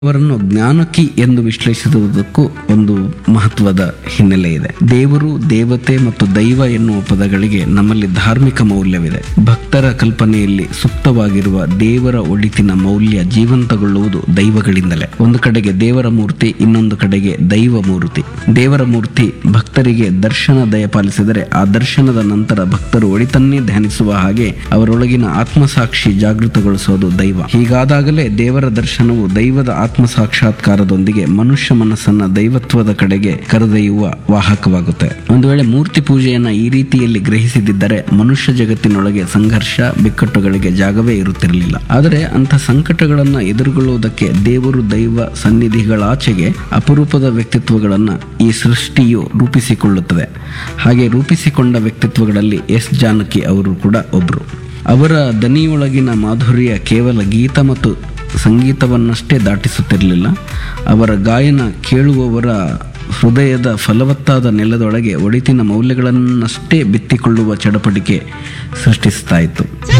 ಅವರನ್ನು ಜ್ಞಾನಕಿ ಎಂದು ವಿಶ್ಲೇಷಿಸುವುದಕ್ಕೂ ಒಂದು ಮಹತ್ವದ ಹಿನ್ನೆಲೆ ಇದೆ ದೇವರು ದೇವತೆ ಮತ್ತು ದೈವ ಎನ್ನುವ ಪದಗಳಿಗೆ ನಮ್ಮಲ್ಲಿ ಧಾರ್ಮಿಕ ಮೌಲ್ಯವಿದೆ ಭಕ್ತರ ಕಲ್ಪನೆಯಲ್ಲಿ ಸುಪ್ತವಾಗಿರುವ ದೇವರ ಒಳಿತಿನ ಮೌಲ್ಯ ಜೀವಂತಗೊಳ್ಳುವುದು ದೈವಗಳಿಂದಲೇ ಒಂದು ಕಡೆಗೆ ದೇವರ ಮೂರ್ತಿ ಇನ್ನೊಂದು ಕಡೆಗೆ ದೈವ ಮೂರ್ತಿ ದೇವರ ಮೂರ್ತಿ ಭಕ್ತರಿಗೆ ದರ್ಶನ ದಯಪಾಲಿಸಿದರೆ ಆ ದರ್ಶನದ ನಂತರ ಭಕ್ತರು ಒಳಿತನ್ನೇ ಧ್ಯಾನಿಸುವ ಹಾಗೆ ಅವರೊಳಗಿನ ಆತ್ಮಸಾಕ್ಷಿ ಜಾಗೃತಗೊಳಿಸೋದು ದೈವ ಹೀಗಾದಾಗಲೇ ದೇವರ ದರ್ಶನವು ದೈವದ ಆತ್ಮ ಸಾಕ್ಷಾತ್ಕಾರದೊಂದಿಗೆ ಮನುಷ್ಯ ಮನಸ್ಸನ್ನ ದೈವತ್ವದ ಕಡೆಗೆ ಕರೆದೊಯ್ಯುವ ವಾಹಕವಾಗುತ್ತೆ ಒಂದು ವೇಳೆ ಮೂರ್ತಿ ಪೂಜೆಯನ್ನ ಈ ರೀತಿಯಲ್ಲಿ ಗ್ರಹಿಸಿದ್ದರೆ ಮನುಷ್ಯ ಜಗತ್ತಿನೊಳಗೆ ಸಂಘರ್ಷ ಬಿಕ್ಕಟ್ಟುಗಳಿಗೆ ಜಾಗವೇ ಇರುತ್ತಿರಲಿಲ್ಲ ಆದರೆ ಅಂಥ ಸಂಕಟಗಳನ್ನ ಎದುರುಗೊಳ್ಳುವುದಕ್ಕೆ ದೇವರು ದೈವ ಸನ್ನಿಧಿಗಳಾಚೆಗೆ ಅಪರೂಪದ ವ್ಯಕ್ತಿತ್ವಗಳನ್ನ ಈ ಸೃಷ್ಟಿಯು ರೂಪಿಸಿಕೊಳ್ಳುತ್ತದೆ ಹಾಗೆ ರೂಪಿಸಿಕೊಂಡ ವ್ಯಕ್ತಿತ್ವಗಳಲ್ಲಿ ಎಸ್ ಜಾನಕಿ ಅವರು ಕೂಡ ಒಬ್ರು ಅವರ ದನಿಯೊಳಗಿನ ಮಾಧುರ್ಯ ಕೇವಲ ಗೀತ ಮತ್ತು ಸಂಗೀತವನ್ನಷ್ಟೇ ದಾಟಿಸುತ್ತಿರಲಿಲ್ಲ ಅವರ ಗಾಯನ ಕೇಳುವವರ ಹೃದಯದ ಫಲವತ್ತಾದ ನೆಲದೊಳಗೆ ಒಳಿತಿನ ಮೌಲ್ಯಗಳನ್ನಷ್ಟೇ ಬಿತ್ತಿಕೊಳ್ಳುವ ಚಡಪಡಿಕೆ ಸೃಷ್ಟಿಸ್ತಾ ಇತ್ತು